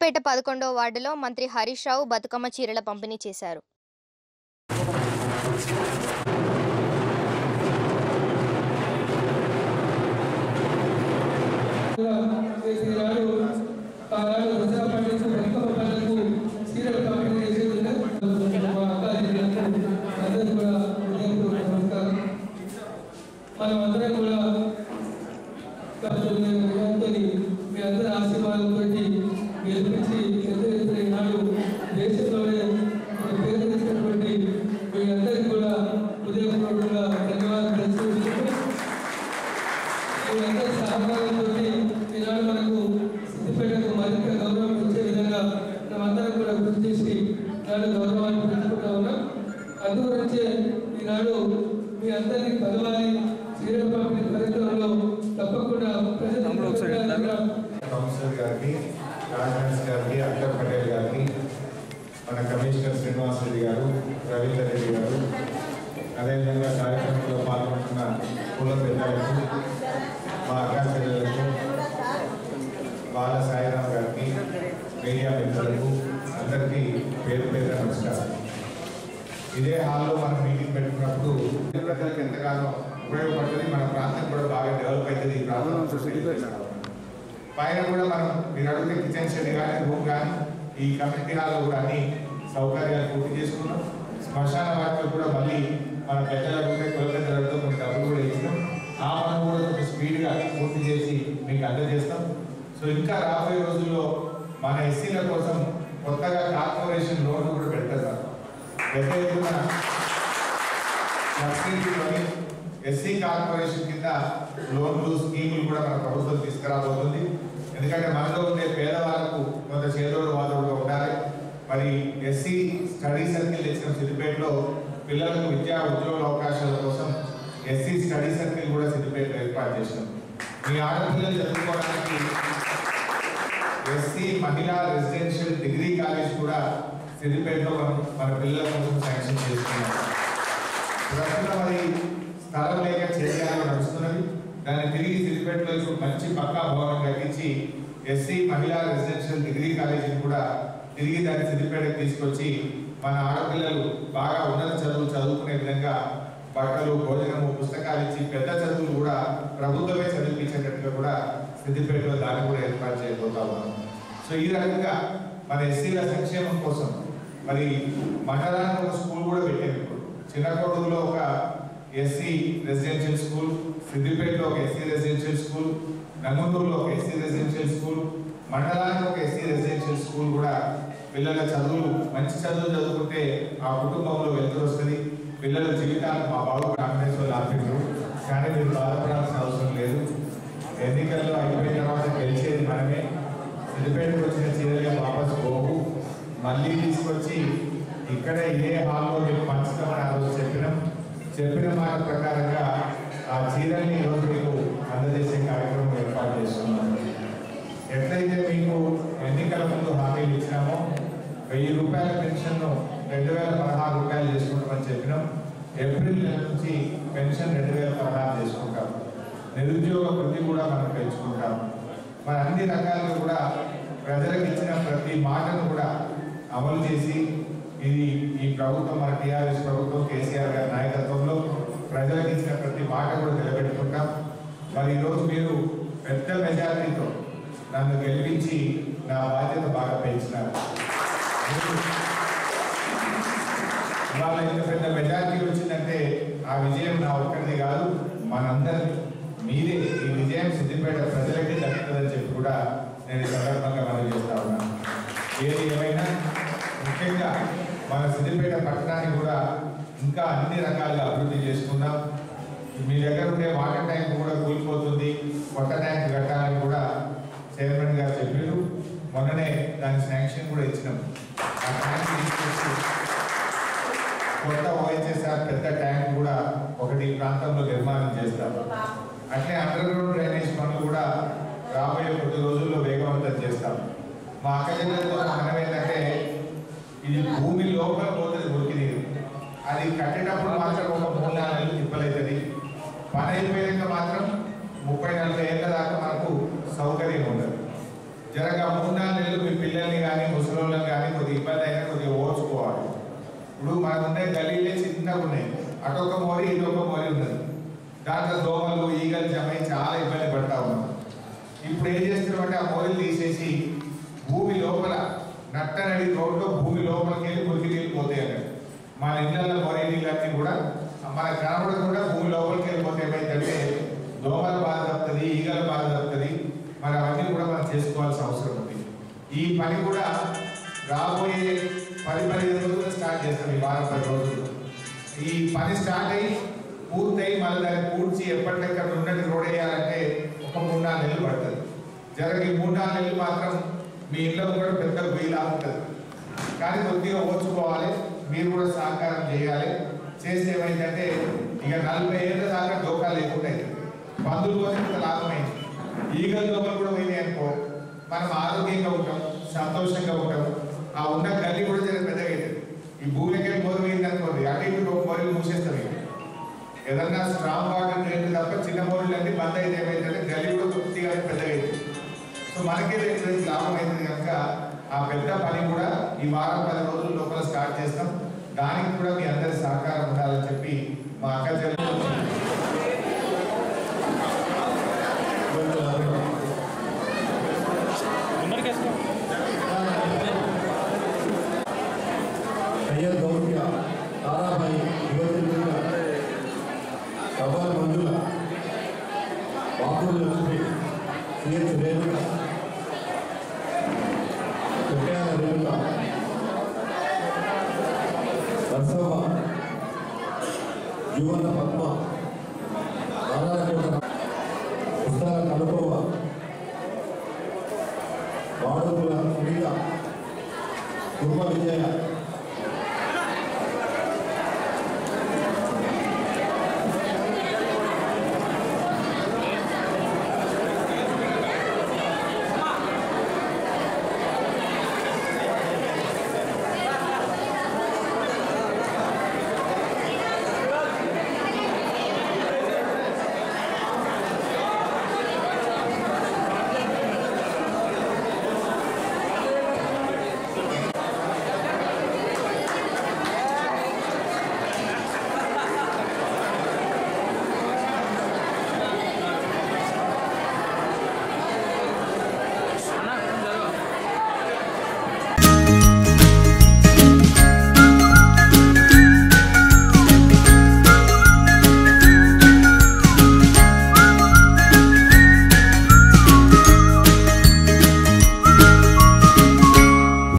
సిద్దిపేట పదకొండో వార్డులో మంత్రి హరీష్ రావు బతుకమ్మ చీరల పంపిణీ చేశారు ఈనాడు ఆనాడు దసరా పండుగ బతుకమ్మ పండుగకు చీరలు పంపిణీ చేసేది మా అక్క చెల్లెళ్ళకు అందరికీ కూడా హృదయపూర్వక నమస్కారం మనం అందరం కూడా విజయంతో మీ అందరి ఆశీర్వాదంతో గెలిపించి పెద్ద ఎత్తున ఈనాడు దేశంలోనే ఒక పేరు తెచ్చినటువంటి మీ అందరికీ కూడా హృదయపూర్వకంగా ధన్యవాదాలు తెలుసుకుంటున్నాను మీరందరి సహకారంతో ఈనాడు మనకు సిద్దిపేటకు మరింత గౌరవం ఇచ్చే విధంగా మనమందరం కూడా కృషి చేసి ఈనాడు గౌరవాన్ని పెంచుకుంటా ఉన్నాం అందు గురించే ఈనాడు మీ అందరినీ కలవాలి చీరల పంపిణీ కార్యక్రమంలో తప్పకుండా ప్రజలు కౌన్సిలర్ గారికి రాజనాథ్ గారికి అక్షర్ పటేల్ గారికి మన కమిషనర్ శ్రీనివాస్ రెడ్డి గారు రవీందర్ రెడ్డి గారు అదేవిధంగా కార్యక్రమంలో పాల్గొంటున్న కుల పెద్దలకు మా అక్క చెల్లెలకు బాల సాయిరాం గారికి మీడియా మిత్రులకు అందరికీ పేరు పేరు నమస్కారం ఇదే హాల్లో మనం మీటింగ్ పెట్టుకున్నప్పుడు ప్రజలకు ఎంతగానో ఉపయోగపడుతుంది మన ప్రాంతం కూడా బాగా డెవలప్ అవుతుంది ఈ ప్రాంతం పైన కూడా మనం మీరు అడిగితే కిచెన్ షెడ్ కానీ రూమ్ కానీ ఈ కమ్యూనిటీ హాల్లో కూడా అన్ని సౌకర్యాలు పూర్తి చేసుకున్నాం శ్మశాన వాటిలో కూడా మళ్ళీ మన పెద్దలకు ఉంటే కుల పెద్దలతో కొన్ని డబ్బులు కూడా ఇచ్చినాం ఆ పని కూడా కొంచెం స్పీడ్గా పూర్తి చేసి మీకు అందజేస్తాం సో ఇంకా రాబోయే రోజుల్లో మన ఎస్సీల కోసం కొత్తగా కార్పొరేషన్ లోన్ కూడా పెడతారు పెద్ద ఎత్తున సబ్సిడీలోని ఎస్సీ కార్పొరేషన్ కింద లోన్లు స్కీములు కూడా మన ప్రభుత్వం తీసుకురాబోతుంది ఎందుకంటే మనలో ఉండే పేదవాళ్ళకు కొంత చేదోడు వాదోడుగా ఉండాలి మరి ఎస్సీ స్టడీ సర్కిల్ తెచ్చిన సిద్దిపేటలో పిల్లలకు విద్యా ఉద్యోగ అవకాశాల కోసం ఎస్సీ స్టడీ సర్కిల్ కూడా సిద్దిపేటలో ఏర్పాటు చేసినాం మీ ఆడపిల్లలు చదువుకోవడానికి ఎస్సీ మహిళా రెసిడెన్షియల్ డిగ్రీ కాలేజ్ కూడా సిద్దిపేటలో మనం మన పిల్లల కోసం శాంక్షన్ చేసుకున్నాం ప్రస్తుతం అది స్థలం లేక చేయాలని నడుస్తున్నది దాన్ని తిరిగి సిద్దిపేటలో ఇప్పుడు మంచి పక్కా భవనం కట్టించి ఎస్సీ మహిళా రెసిడెన్షియల్ డిగ్రీ కాలేజీని కూడా తిరిగి దాన్ని సిద్దిపేటకు తీసుకొచ్చి మన ఆడపిల్లలు బాగా ఉన్నత చదువులు చదువుకునే విధంగా బట్టలు భోజనము పుస్తకాలు ఇచ్చి పెద్ద చదువులు కూడా ప్రభుత్వమే చదివించేటట్టుగా కూడా సిద్దిపేటలో దాన్ని కూడా ఏర్పాటు చేయబోతా ఉన్నాం సో ఈ రకంగా మన ఎస్సీల సంక్షేమం కోసం మరి మండలానికి ఒక స్కూల్ కూడా పెట్టాము ఇప్పుడు చిన్నకోడులో ఒక ఎస్సీ రెసిడెన్షియల్ స్కూల్ సిద్దిపేటలో ఒక ఎస్సీ రెసిడెన్షియల్ స్కూల్ నంగుటూరులో ఒక ఎస్సీ రెసిడెన్షియల్ స్కూల్ మండలానికి ఒక ఎస్సీ రెసిడెన్షియల్ స్కూల్ కూడా పిల్లల చదువులు మంచి చదువులు చదువుకుంటే ఆ కుటుంబంలో వెళ్తూ వస్తుంది పిల్లల జీవితాలు మా బాబు కాంగ్రెస్ వాళ్ళు ఆపిండ్రు కానీ మీరు బాధపడాల్సిన అవసరం లేదు ఎన్నికల్లో అయిపోయిన తర్వాత గెలిచేది మనమే సిద్దిపేటకు వచ్చిన చీరలుగా వాపస్ పోవు మళ్ళీ తీసుకొచ్చి ఇక్కడ ఇదే హాల్లో మీకు పంచుతామని ఆ రోజు చెప్పినాం చెప్పిన మాట ప్రకారంగా ఆ చీరల్ని ఈరోజు మీకు అందజేసే కార్యక్రమం ఏర్పాటు చేస్తున్నాం ఎట్లయితే మీకు ఎన్నికల ముందు హామీలు ఇచ్చినామో వెయ్యి రూపాయల పెన్షన్ను రెండు వేల పదహారు రూపాయలు చేసుకుంటామని చెప్పినాం ఏప్రిల్ నెల నుంచి పెన్షన్ రెండు వేల పదహారు చేసుకుంటాం నిరుద్యోగ వృద్ధి కూడా మనం పెంచుకుంటాం మరి అన్ని రకాలుగా కూడా ప్రజలకు ఇచ్చిన ప్రతి మాటను కూడా అమలు చేసి ఇది ఈ ప్రభుత్వం మన టీఆర్ఎస్ ప్రభుత్వం కేసీఆర్ గారి నాయకత్వంలో ప్రజలకు ఇచ్చిన ప్రతి మాట కూడా నిలబెట్టుకుంటాం మరి ఈరోజు మీరు పెద్ద మెజారిటీతో నన్ను గెలిపించి నా బాధ్యత బాగా పెంచినారు ఇవాళ ఇంత పెద్ద మెజారిటీ వచ్చిందంటే ఆ విజయం నా ఒక్కరిది కాదు మనందరి మీదే ఈ విజయం సిద్దిపేట ప్రజలకే దక్కుతుందని చెప్పి కూడా నేను ఈ సందర్భంగా మనం చేస్తా ఉన్నాను ఏది ఏమైనా ముఖ్యంగా మన సిద్దిపేట పట్టణాన్ని కూడా ఇంకా అన్ని రకాలుగా అభివృద్ధి చేసుకుందాం మీ దగ్గర ఉండే వాటర్ ట్యాంక్ కూడా కూలిపోతుంది కొత్త ట్యాంక్ కట్టాలని కూడా చైర్మన్ గారు చెప్పారు మొన్ననే దాని శాంక్షన్ కూడా ఇచ్చినాం ఆ ట్యాంక్ తీసుకొచ్చి కొత్త ఓహెచ్ఎస్ఆర్ పెద్ద ట్యాంక్ కూడా ఒకటి ఈ ప్రాంతంలో నిర్మాణం చేస్తారు అట్లే అండర్ గ్రౌండ్ డ్రైనేజ్ పనులు కూడా రాబోయే కొద్ది రోజుల్లో వేగవంతం చేస్తాం మా అక్క జిల్లాలో మనం ఏంటంటే ఇది భూమి లోపల పోతుంది ఉరికి నీరు అది కట్టేటప్పుడు మాత్రం ఒక మూడు నాలుగు నెలలు తిప్పలవుతుంది పని అయిపోయాక మాత్రం ముప్పై నలభై ఏళ్ళ దాకా మనకు సౌకర్యం ఉండదు జరగా మూడు నాలుగు నెలలు మీ పిల్లల్ని చిన్నగా ఉన్నాయి అటొక మోరి ఇటొక మోరి ఉన్నది దాంట్లో దోమలు ఈగలు జమై చాలా ఇబ్బంది పడతా ఉన్నాం ఇప్పుడు ఏం చేస్తున్నామంటే ఆ మోరీలు తీసేసి భూమి లోపల నట్టనడి రోడ్లో భూమి లోపలికి వెళ్ళి మురికి నీళ్ళు పోతాయి అక్కడ మన ఇళ్ళల్లో మోరీ నీళ్ళన్నీ కూడా మనకు కనబడకుండా భూమి లోపలికి వెళ్ళిపోతే ఏమైందంటే దోమల బాధ తప్పుతుంది ఈగల బాధ తప్పుతుంది మరి అవన్నీ కూడా మనం చేసుకోవాల్సిన అవసరం ఉంది ఈ పని కూడా రాబోయే పది పదిహేను రోజులు స్టార్ట్ చేస్తాం ఈ వారం పది రోజులు ఈ పని స్టార్ట్ అయ్యి పూర్తయి మళ్ళీ దాన్ని పూడ్చి ఎప్పటికక్కడ ఉన్నట్టు రోడ్ వేయాలంటే ఒక మూడు నాలుగు నెలలు పడుతుంది జరగ ఈ మూడు నాలుగు నెలలు మాత్రం మీ ఇంట్లో కూడా పెద్ద వీలా ఉంటుంది కానీ కొద్దిగా ఓర్చుకోవాలి మీరు కూడా సహకారం చేయాలి చేస్తే ఏమైందంటే ఇక నలభై ఏళ్ళ దాకా డోకా లేకుండా అవుతుంది పందులు పోతే ఇంత లాభమైంది ఈగల దోమలు కూడా పోయినాయి అనుకో మనం ఆరోగ్యంగా ఉంటాం సంతోషంగా ఉంటాం ఆ ఉన్న గల్లి కూడా జర పెద్దగా అవుతుంది ఈ భూమికి మోరు పోయింది అనుకోండి అటు ఇటు ఒక మోరీలు మూసేస్తాం ఇక ఏదన్నా స్ట్రాంగ్ వాటర్ డ్రైన్ తప్ప చిన్న మోరీలు అన్ని బంద్ అయితే ఏమైందంటే గల్లి కూడా కొద్దిగా పెద్దగా అవుతుంది సో మనకే రేపు లాభం అవుతుంది కనుక ఆ పెద్ద పని కూడా ఈ వారం పది రోజుల లోపల స్టార్ట్ చేస్తాం దానికి కూడా మీ అందరి సహకారం ఉండాలని చెప్పి మా అక్క చెల్లెలు సయ్యద్ గౌరవ్య తారాబాయి యువతిగా కబాల్ మంజుల బాబుల్ లక్ష్మి సిహెచ్ రేణుక కొట్యాల రేణుక బసవ యువన పద్మ నారాయణ పుస్తక కనుకోవ వాడుకుల సునీత కుర్మ విజయ